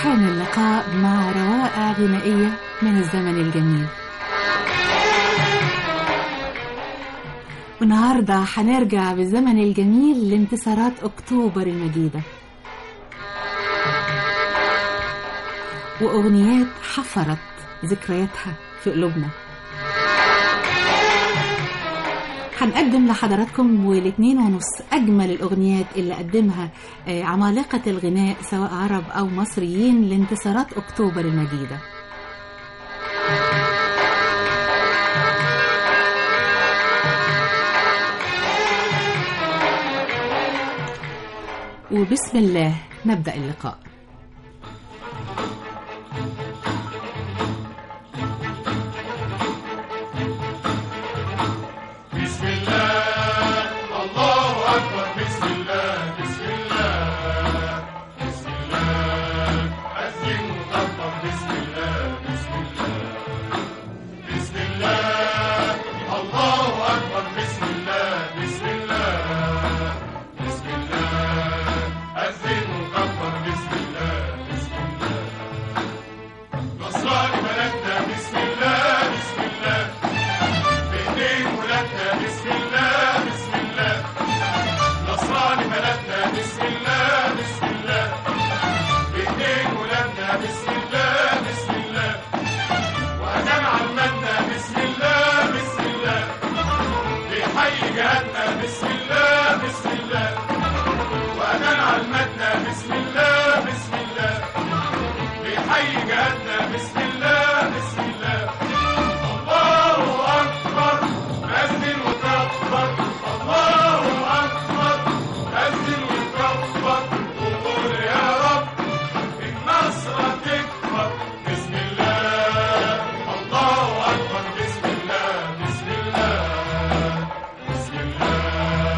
حان اللقاء مع روائع غنائية من الزمن الجميل والنهاردة هنرجع بالزمن الجميل لانتصارات أكتوبر المجيدة وأغنيات حفرت ذكرياتها في قلوبنا هنقدم لحضراتكم والاثنين ونص أجمل الأغنيات اللي قدمها آه، عمالقة الغناء سواء عرب أو مصريين لانتصارات أكتوبر المجيدة وبسم الله نبدأ اللقاء بسم الله الله أكبر بسم الله بسم الله بسم الله أذن وكبر بسم الله بسم الله بسم الله الله أكبر بسم الله بسم الله بسم الله أذن وكبر بسم الله بسم الله نصراني بلدنا بسم الله بسم الله بإيدين ولادنا بسم الله بسم الله نصراني بلدنا بسم الله بسم الله بإيدين ولادنا بسم الله بسم الله وأذان عمتنا بسم الله بسم الله بيحيي جهاتنا بسم الله بسم الله وأذان عمتنا بسم الله بسم الله بيحيي جهاتنا بسم الله بسم الله الله أكبر أذن وكبر الله أكبر أذن وكبر وقول يا رب النصر تكبر بسم الله الله أكبر بسم الله بسم الله بسم الله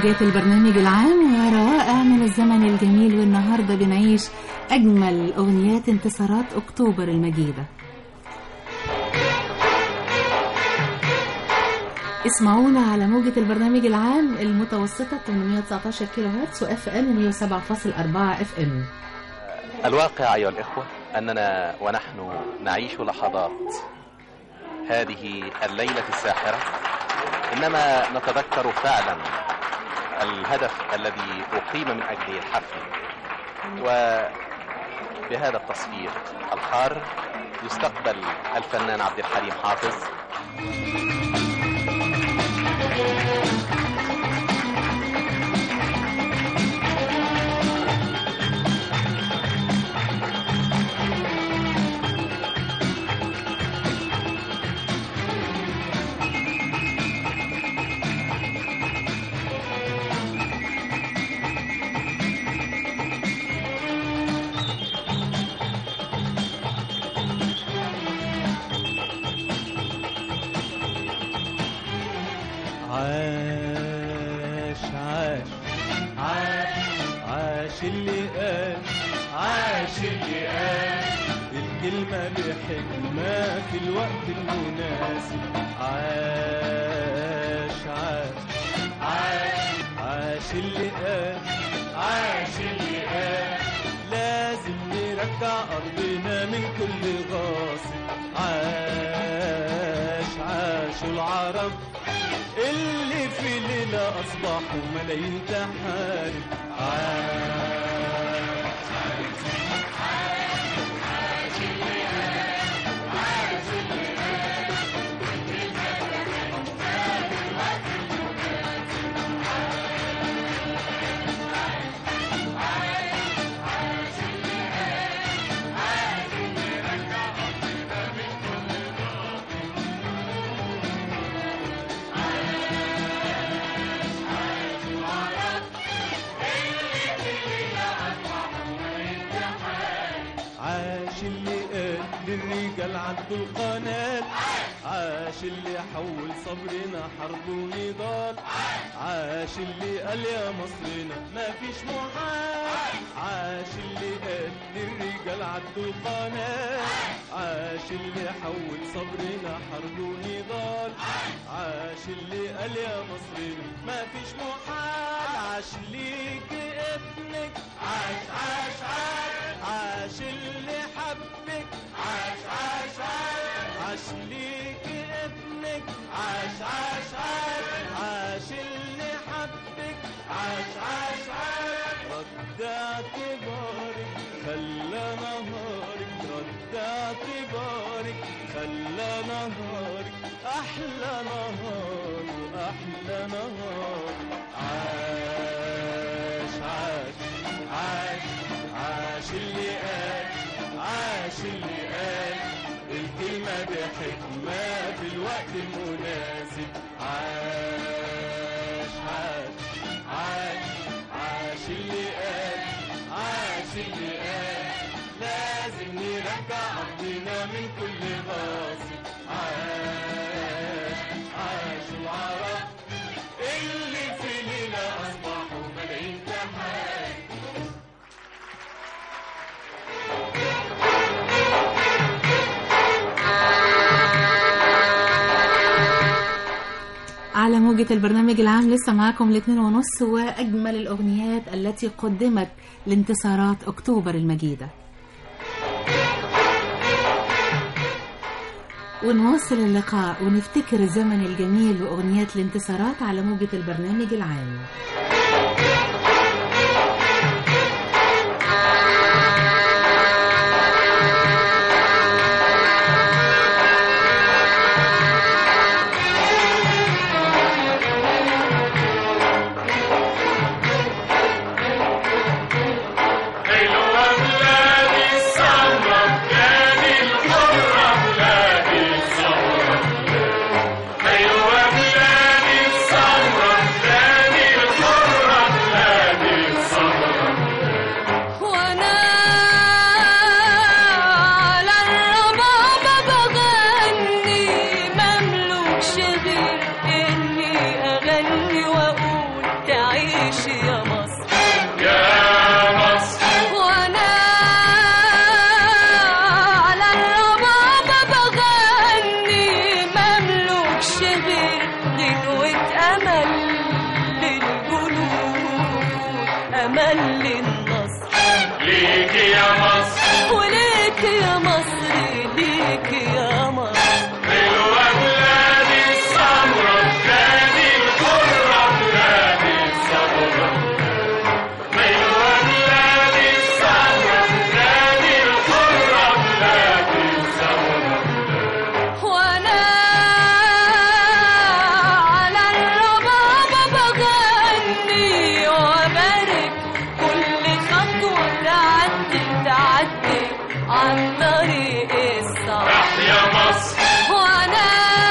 موجات البرنامج العام ورواقة من الزمن الجميل والنهاردة بنعيش أجمل أغنيات انتصارات أكتوبر المجيدة اسمعونا على موجة البرنامج العام المتوسطة 819 كيلو هرتز واف ام 107.4 اف ام الواقع أيها الإخوة أننا ونحن نعيش لحظات هذه الليلة الساحرة إنما نتذكر فعلا الهدف الذي أقيم من أجله الحفل وبهذا التصفير الحار يستقبل الفنان عبد الحليم حافظ عاش عاش عاش عاش اللي قال عاش اللي قال الكلمة بحكمة في الوقت المناسب عاش عاش عاش عاش اللي قال عاش اللي قال لازم نرجع أرضنا من كل غاصب عاش عاشوا العرب اللي في ليلة أصبحوا ملايين تحارب عاش عاش اللي قال للرجال عدوا القناة عاش اللي حول صبرنا حرب ونضال عاش اللي قال يا مصرنا ما فيش محال عاش اللي قال للرجال عدوا القناة عاش اللي حول صبرنا حرب ونضال عاش اللي قال يا مصرنا ما فيش محال عاش ليك ابنك عاش عاش عاش عاش اللي حبك عاش عاش عاش عاش ليك ابنك عاش عاش عاش عاش اللي حبك عاش عاش عاش رد اعتبارك خلى نهارك رد اعتبارك خلى نهارك احلى نهار واحلى نهار عاش عاش عاش عاش اللي قال عاش اللي قال الكلمة بحكمة في الوقت المناسب عاش عاش عاش عاش اللي قال عاش اللي قال لازم نرجع أرضنا من كل غاصب عاش عاش العرب اللي في ليلة أصبحوا ملايين تحارب على موجة البرنامج العام لسه معاكم الاثنين ونص وأجمل الأغنيات التي قدمت لانتصارات أكتوبر المجيدة ونواصل اللقاء ونفتكر الزمن الجميل وأغنيات الانتصارات على موجة البرنامج العام حلوة بلادي السمرة بلادي الحرة بلادي السمرة حلوة بلادي السمرة بلادي الحرة أمل للجنود أمل للنصر ليك يا مصر وليك يا مصر ليك يا مصر حلوة بلادي السمرة بلادي الحرة بلادي السمرة حلوة بلادي السمرة بلادي الحرة بلادي السمرة وانا على الربابة بغني وبارك كل خطوة تعدي تعدي عن طريق الصعب تحيا مصر وانا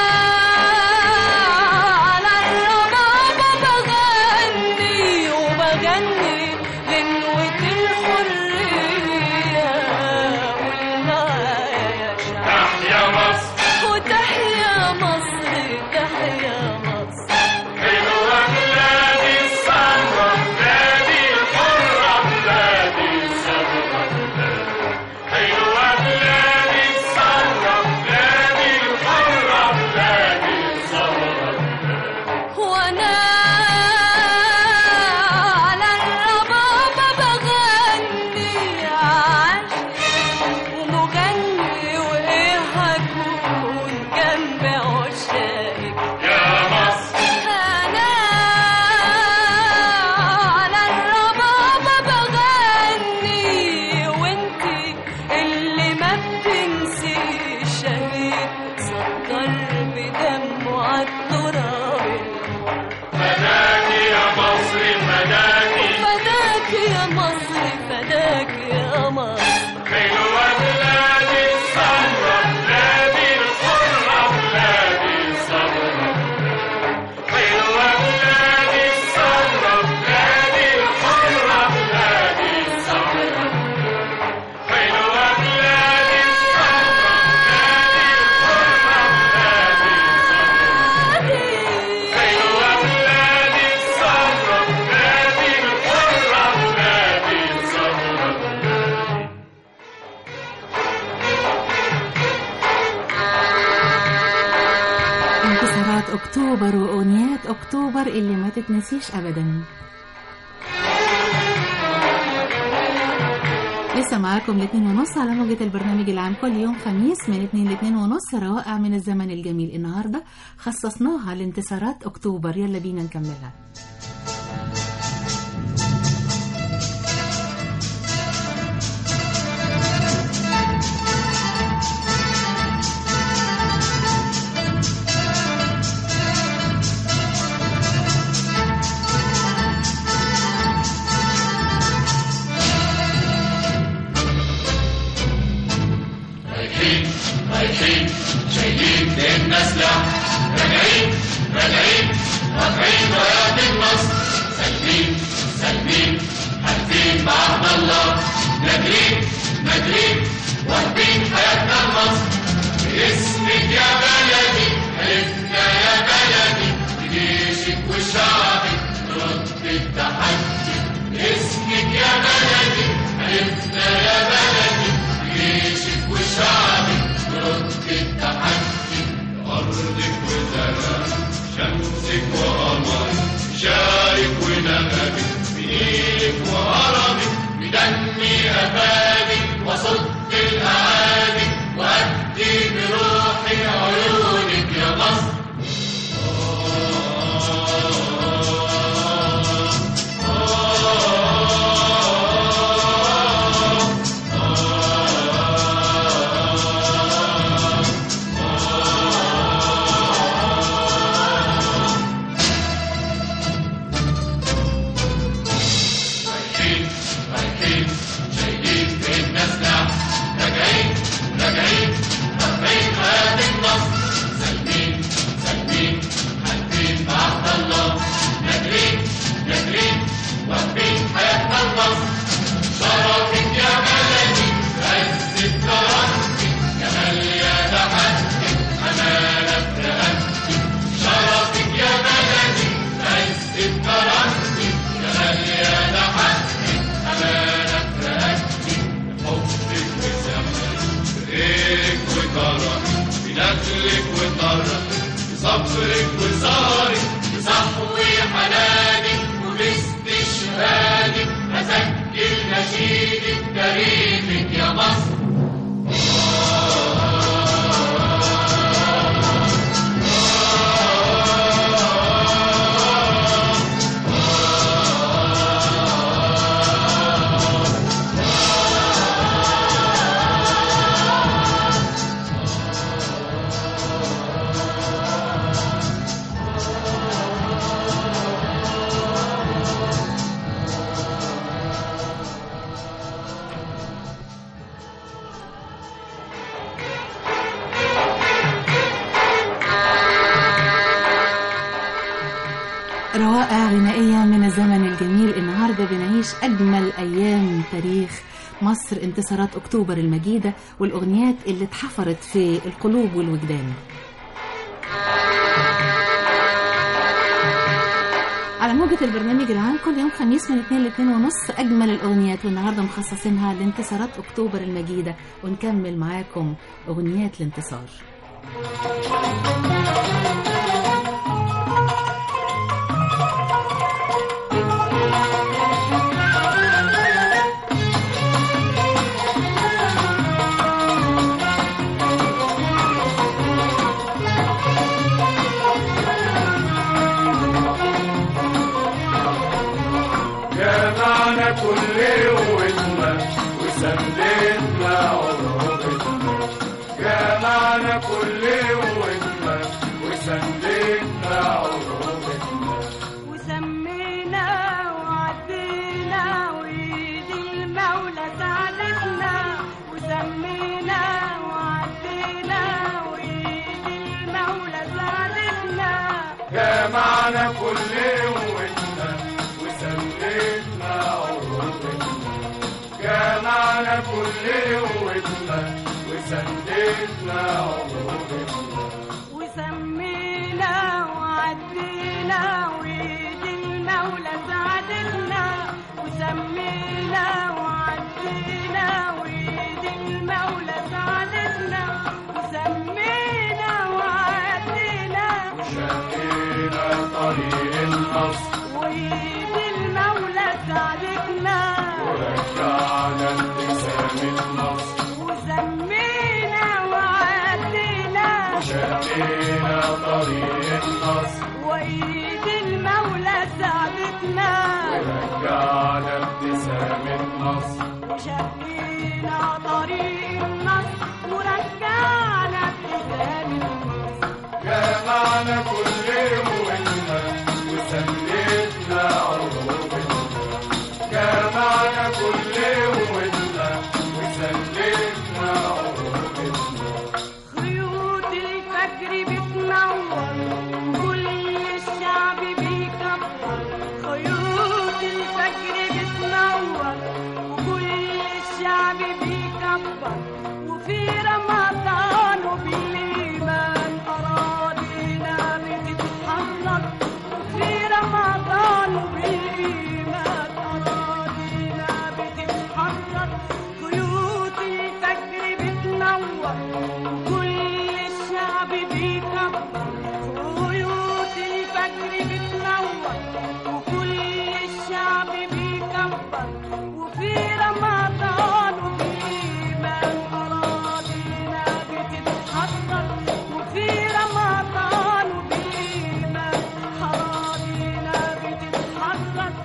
على الربابة بغني وبغني لنوة الحرية والمعايا يا شعب تحيا مصر وتحيا مصر تحيا مصر حلوة بلادي السمرة بلادي الحرة بلادي السمرة حلوة بلادي السمرة بلادي الحرة بلادي السمرة وانا على الربابة بغني عاشق ومغني وايه هكون جنب عشاقك يا مصر أنا على الربابة بغني وانتي اللي ما بتنسيش شهيد صدر بدمه عالتراب فداكي يا مصر فداكي فداك يا مصر فداك يا مصر حلوة بلادي السمرة بلادي الحرة بلادي السمرة حلوة بلادي السمرة بلادي الحرة بلادي السمرة حلوة بلادي السمرة بلادي الحرة بلادي السمرة حلوة بلادي السمرة بلادي الحرة بلادي السمرة انتصارات اكتوبر واغنيات اكتوبر اللي ما تتنسيش ابدا لسه معاكم الاثنين ونص على موجة البرنامج العام كل يوم خميس من اتنين لاتنين ونص روائع من الزمن الجميل النهاردة خصصناها لانتصارات اكتوبر يلا بينا نكملها رايحين رايحين شايلين للمسلح راجعين راجعين رافعين رايات النصر سالمين سالمين حالفين بعهد الله نادرين نادرين واخدين حياتنا لمصر باسمك يا بلدي حلفنا يا بلدي بجيشك وشعبك نرد التحدي باسمك يا بلدي حلفنا يا بلدي جيشك وشعبك نرد التحدي أرضك وزرعك شمسك وقمرك شارك ونغمك بنيلك وهرمك بدمي أفادك وصد الأعادي وأدي بروحي عيونك يا مصر روائع غنائية من الزمن الجميل النهاردة بنعيش أجمل أيام تاريخ مصر انتصارات أكتوبر المجيدة والأغنيات اللي اتحفرت في القلوب والوجدان على موجة البرنامج العام كل يوم خميس من 2 ل 2 ونص أجمل الأغنيات والنهاردة مخصصينها لانتصارات أكتوبر المجيدة ونكمل معاكم أغنيات الانتصار جمعنا كل قوتنا وسندنا عروبتنا جمعنا كل قوتنا وسندنا عروبتنا وسمينا وعدينا وإيد المولى ساعدتنا وسمينا وعدينا وإيد المولى ساعدتنا جمعنا كل قوتنا وسندنا عروبتنا جمعنا كل قوتنا وسندنا عروبتنا وسمينا وعدينا وإيد المولى ساعدتنا وسمينا وعدينا وإيد المولى ساعدتنا وسمينا وعدينا شقينا طريق النصر وإيد المولى ساعدتنا ورجعنا ابتسام النصر وسمينا وعدينا شقينا طريق النصر وإيد المولى ساعدتنا ورجعنا ابتسام النصر وشقينا طريق النصر ورجعنا ابتسام النصر جمعنا كل قوتنا وسندنا عروبتنا جمعنا كل قوتنا وسندنا عروبتنا خيوط الفجر بتنور كل الشعب بيكبر خيوط الفجر بتنور وكل الشعب بيكبر وفي رمضان وبالإيمان أراضينا بتتحرك وفي رمضان وبالإيمان أراضينا بتتحرك خيوط الفجر بتنور كل الشعب بيكبر خيوط الفجر بتنور وكل الشعب بيكبر وفي رمضان وبالإيمان أراضينا بتتحرك وفي رمضان وبالإيمان أراضينا بتتحرك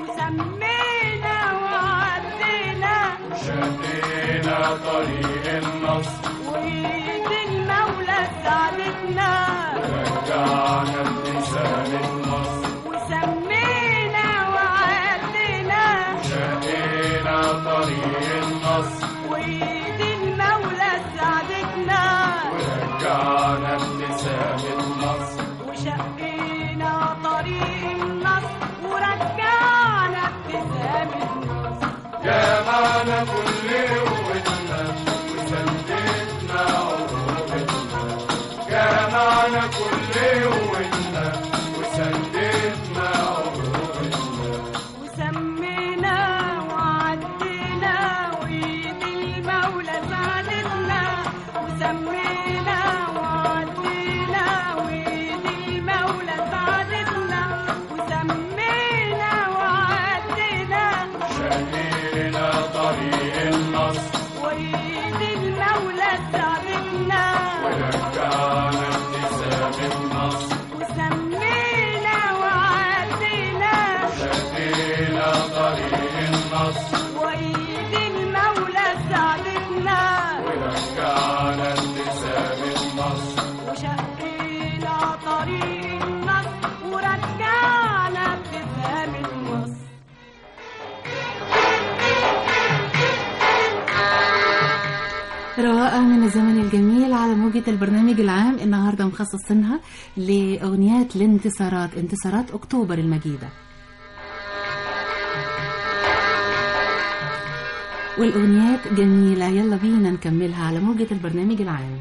وسمينا وعدينا شقينا طريق النصر وإيد المولى ساعدتنا رجعنا ابتسام النصر وسمينا وعدينا شقينا طريق النصر وإيد المولى ساعدتنا ورجعنا ابتسام النصر وشقينا طريق النصر ورجعنا ابتسام النصر جمعنا كل قوتنا وسندنا عروبتنا جمعنا كل قوتنا وسندنا عروبتنا وسمينا وعدينا وإيد المولى ساعدتنا وسمينا وعدينا وإيد المولى ساعدتنا وسمينا وعدينا شقينا طريق النصر وإيد المولى ساعدتنا ورجعنا ابتسام النصر وسمينا وعدينا شقينا طريق النصر وإيد المولى ساعدتنا ورجعنا ابتسام النصر وشقينا طريق النصر ورجعنا ابتسام النصر رواقة من الزمن الجميل على موجة البرنامج العام النهاردة مخصصينها لأغنيات الانتصارات انتصارات أكتوبر المجيدة والأغنيات جميلة يلا بينا نكملها على موجة البرنامج العام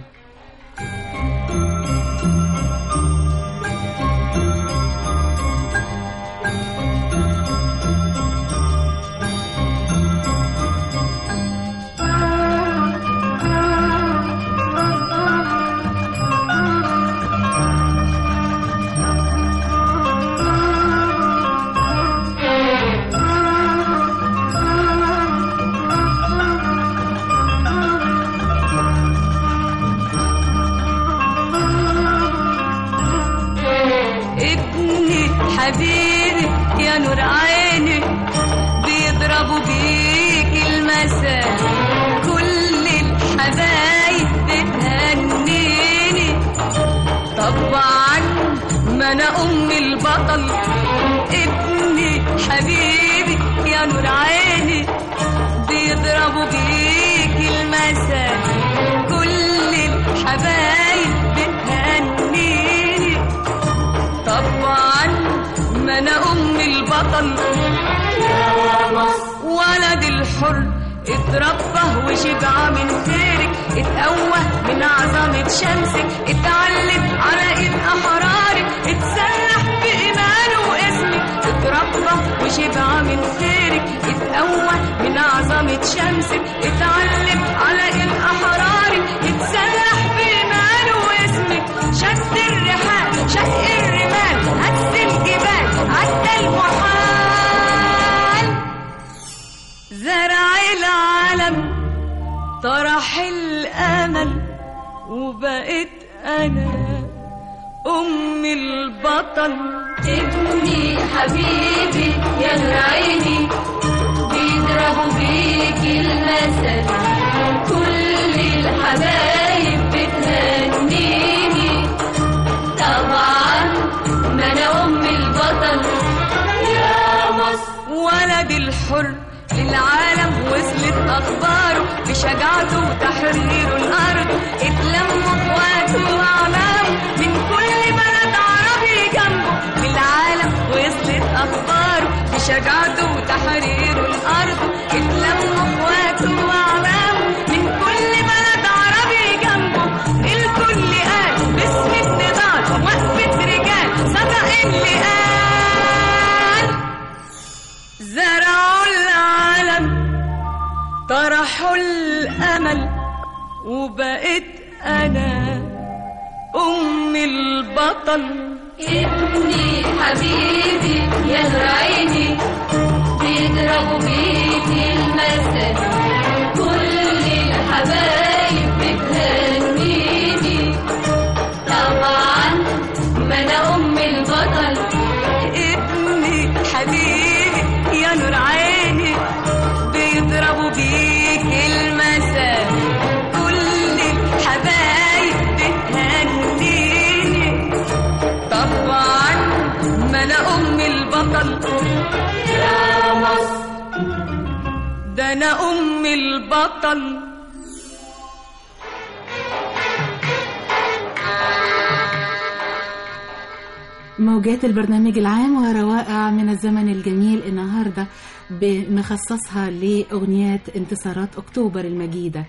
ابني حبيبي يا نور عيني بيضربوا بيك المثل كل الحبايب بتهنيني طبعا ما انا ام البطل ابني حبيبي يا نور عيني بيضربوا بيك المثل كل الحبايب بتهنيني طبعا ما انا ام البطل ولد الحر اتربى وشبع من خيرك اتقوى من عظمة شمسك اتعلم على ايد احرارك اتسلح بإيمانه واسمك اتربى وشبع من خيرك اتقوى من عظمة شمسك اتعلم على ايد احرارك اتسلح بإيمانه واسمك شد الرحال شق الرمال هز الجبال عدى المحال زرع العالم طرح الامل وبقيت انا ام البطل ابني حبيبي يا نور عيني بيضربوا بيك المثل كل الحبايب بتهنيني طبعا ما انا ام البطل يا مصر ولد الحر للعالم وصلت اخباره بشجاعته وتحرير الارض اتلموا اخواته واعمامه من كل بلد عربي جنبه للعالم وصلت اخباره بشجاعته وتحرير الارض اتلموا اخواته واعمامه من كل بلد عربي جنبه الكل قال باسم النضال وقفة رجال صدق اللي قال زرعوا العالم طرحوا الامل وبقيت انا ام البطل ابني حبيبي يا نور عيني بيضربوا بيك المثل كل الحبايب بتهنيني طبعا ما انا ام البطل ابني حبيبي يا نور عيني بيضربوا بيك المثل كل الحبايب بتهنيني طبعا ما انا ام البطل يا مصر ده انا ام البطل موجات البرنامج العام وروائع من الزمن الجميل النهارده بنخصصها لأغنيات انتصارات أكتوبر المجيدة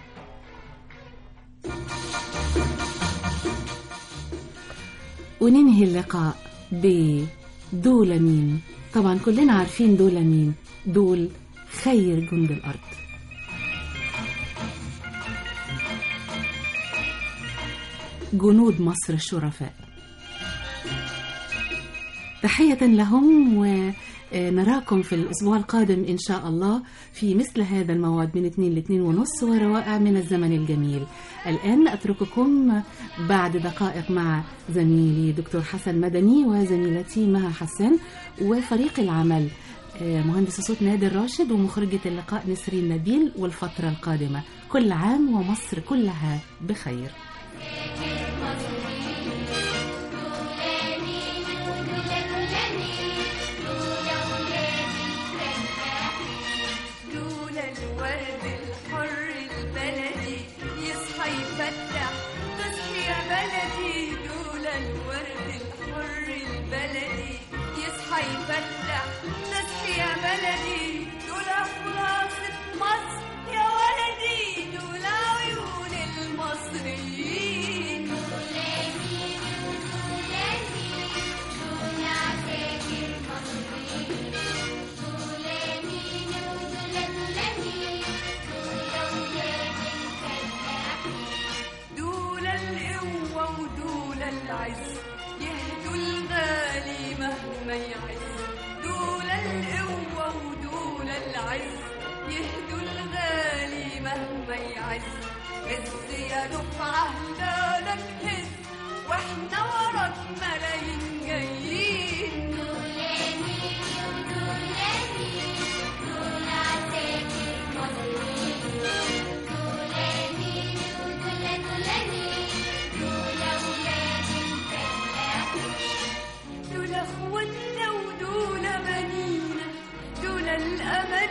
وننهي اللقاء بدول مين طبعا كلنا عارفين دول مين دول خير جند الأرض جنود مصر الشرفاء تحية لهم ونراكم في الأسبوع القادم إن شاء الله في مثل هذا الموعد من 2 ل 2 ونص وروائع من الزمن الجميل الآن أترككم بعد دقائق مع زميلي دكتور حسن مدني وزميلتي مها حسان وفريق العمل مهندس صوت نادر راشد ومخرجة اللقاء نسرين نبيل والفترة القادمة كل عام ومصر كلها بخير لولا الورد الحر البلدي يسمع تفتح ناس يا بلدي دول خلاصة مصر يا ولدي دول عيون المصريين دول القوة ودول العز يهدوا الغالي مهما يعز دول القوة ودول العز يهدوا الغالي مهما يعز هز يا دفعة هلالك هز واحنا وراك ملايين جايين دول اخواتنا ودول بنينا دول الامل